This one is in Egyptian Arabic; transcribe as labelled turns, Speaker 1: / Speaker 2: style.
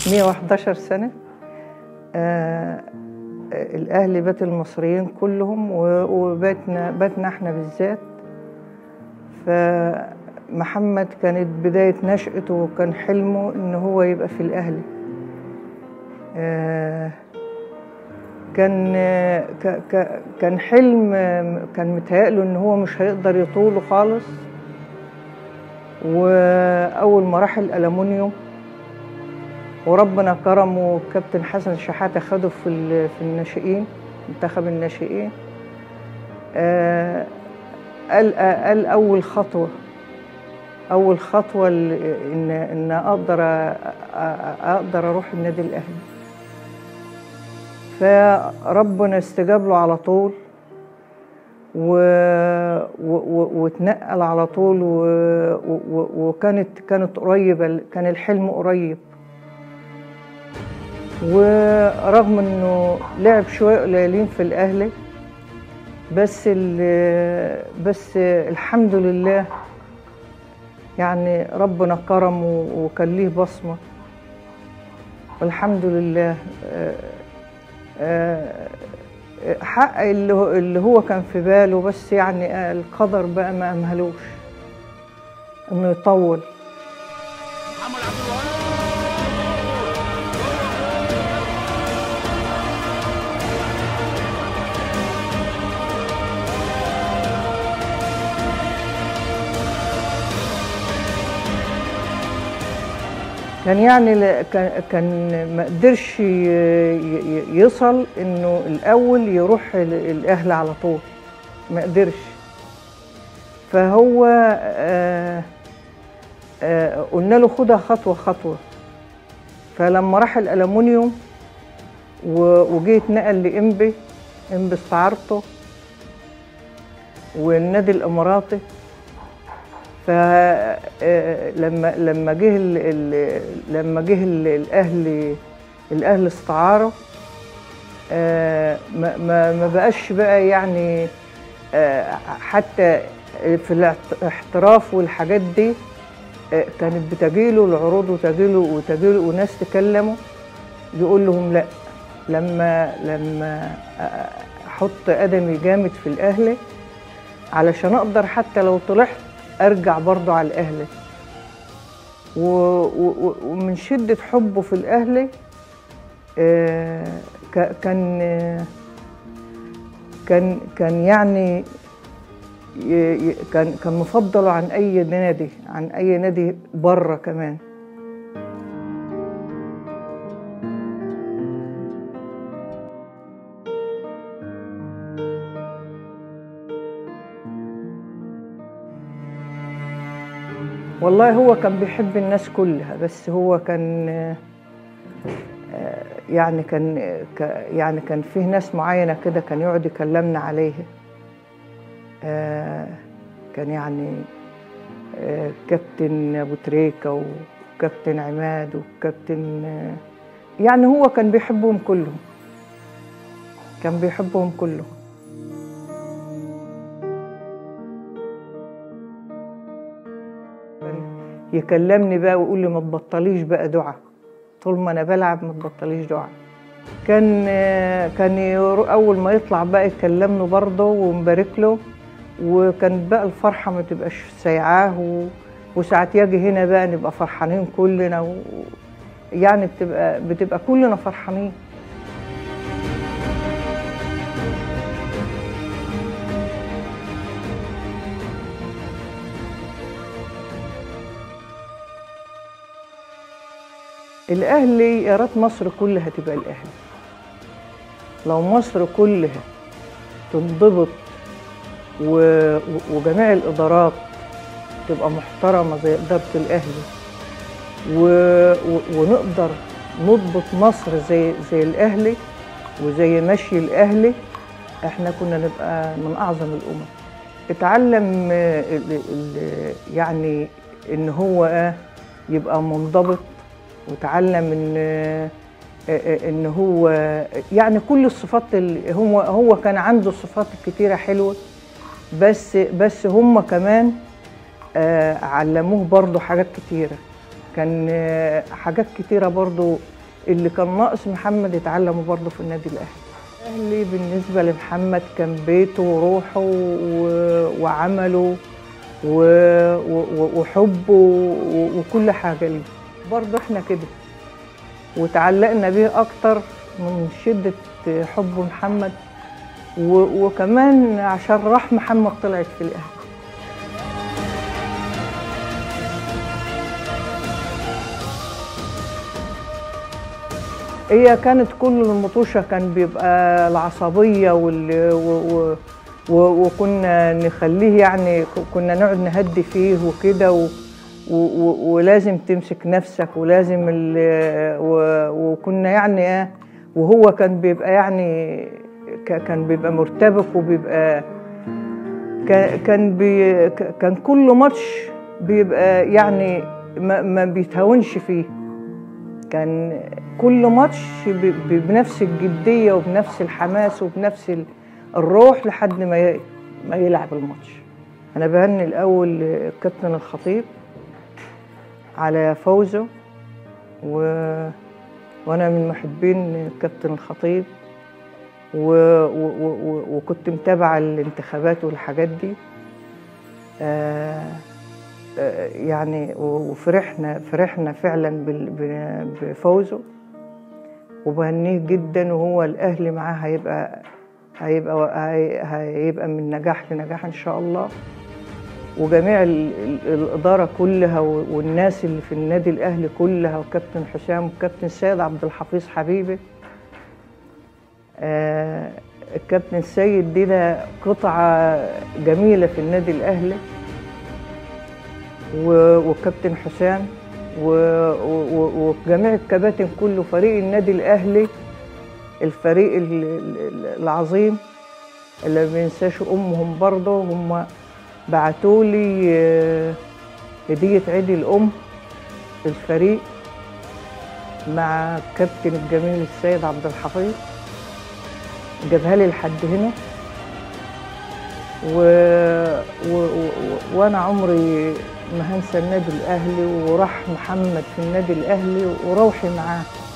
Speaker 1: 111 سنة آه الأهل بات المصريين كلهم و- وباتنا باتنا احنا بالذات فمحمد كانت بداية نشأته وكان حلمه إن هو يبقى في الأهلي آه كان ك- ك- كان حلم كان متهيأله إن هو مش هيقدر يطوله خالص وأول ما راح الألمونيوم وربنا كرمه كابتن حسن شحاتة خده في ال- في الناشئين منتخب الناشئين آه، قال قال أول خطوة أول خطوة ال- إن إن أقدر أ- أ- أقدر أروح النادي الأهلي فربنا استجاب له على طول و... و... و... واتنقل على طول و... و... وكانت كانت قريبة كان الحلم قريب ورغم انه لعب شويه قليلين في الاهلي بس ال- بس الحمد لله يعني ربنا كرم وكان ليه بصمه والحمد لله آه، آه، حقق اللي هو- اللي هو كان في باله بس يعني آه، القدر بقى ما امهلوش انه يطول
Speaker 2: محمد عبد الوهاب
Speaker 1: كان يعني ل- كان كان ما قدرش ي- ي- يصل انه الاول يروح ال- الاهلي على طول ما قدرش فهو آه، آه، قلنا له خدها خطوه خطوه فلما راح الالومنيوم و- وجه اتنقل لامبي امبي استعارته والنادي الاماراتي فلما لما جه ال- ال- لما جه ال- الاهلي الاهلي استعاره آه، ما ما ما بقاش بقى يعني آه، حتى في الاحتراف والحاجات دي آه، كانت بتجيله العروض وتجيله وتجيله وناس تكلمه يقول لهم لا لما لما احط قدمي جامد في الاهلي علشان اقدر حتى لو طلعت ارجع برضه على الاهلي و- و- ومن شده حبه في الاهلي آه، ك- كان آه، كان كان يعني ي- ي- كان كان مفضله عن اي نادي عن اي نادي بره كمان والله هو كان بيحب الناس كلها بس هو كان آه، آه، يعني كان آه، ك- يعني كان فيه ناس معينة كده كان يقعد يكلمنا عليها آه، كان يعني آه، كابتن أبو تريكة وكابتن عماد وكابتن آه، يعني هو كان بيحبهم كلهم كان بيحبهم كلهم يكلمني بقى ويقول لي ما تبطليش بقى دعاء طول ما انا بلعب ما تبطليش دعاء كان كان يرو- اول ما يطلع بقى يكلمني برضه ونبارك له وكانت بقى الفرحه ما تبقاش سايعاه و... وساعات يجي هنا بقى نبقى فرحانين كلنا و... يعني بتبقى بتبقى كلنا فرحانين الاهلي يا ريت مصر كلها تبقى الاهلي لو مصر كلها تنضبط و... و- وجميع الادارات تبقى محترمه زي اداره الاهلي و... و... ونقدر نضبط مصر زي زي الاهلي وزي مشي الاهلي احنا كنا نبقى من اعظم الامم اتعلم آه، ال- ال- يعني ان هو آه، يبقى منضبط وتعلم ان آه، آه، ان هو يعني كل الصفات اللي هو هو كان عنده صفات كتيره حلوه بس بس هم كمان آه، علموه برضه حاجات كتيره كان آه، حاجات كتيره برضه اللي كان ناقص محمد يتعلموا برضه في النادي الاهلي الاهلي بالنسبه لمحمد كان بيته وروحه و- وعمله و- و- وحبه و- وكل حاجه ليه برضه احنا كده وتعلقنا بيه اكتر من شده حب محمد و- وكمان عشان راح محمد طلعت في الاهلي هي كانت كل المطوشة كان بيبقى العصبية وال... و... و... و... وكنا نخليه يعني ك- كنا نقعد نهدي فيه وكده و... و... و... ولازم تمسك نفسك ولازم ال... و... وكنا يعني إيه، وهو كان بيبقى يعني ك... كان بيبقى مرتبك وبيبقى كان كان بي... ك- كان كل ماتش بيبقى يعني ما, ما بيتهاونش فيه كان كل ماتش ب- ب- بنفس الجدية وبنفس الحماس وبنفس ال- الروح لحد ما ي- ما يلعب الماتش أنا بهني الأول الكابتن الخطيب على فوزه و... وأنا من محبين الكابتن الخطيب و... و... و... وكنت متابعة الانتخابات والحاجات دي آه... آه، يعني وفرحنا فرحنا فعلا بال- ب- بفوزه وبهنيه جدا وهو الاهلي معاه هيبقى هيبقى هي- هيبقى من نجاح لنجاح ان شاء الله وجميع ال- ال- الاداره كلها و- والناس اللي في النادي الاهلي كلها وكابتن حسام وكابتن سيد عبد الحفيظ حبيبي آه، الكابتن سيد دي ده قطعه جميله في النادي الاهلي و- وكابتن حسام و- و- وجميع الكباتن كله فريق النادي الاهلي الفريق ال- ال- العظيم اللي ما بينساش امهم برضه هم بعتوا لي آه، هديه عيد الام الفريق مع الكابتن الجميل السيد عبد الحفيظ جابها لي لحد هنا و... و... و... وانا عمري ما هنسى النادي الاهلي وراح محمد في النادي الاهلي وروحي معاه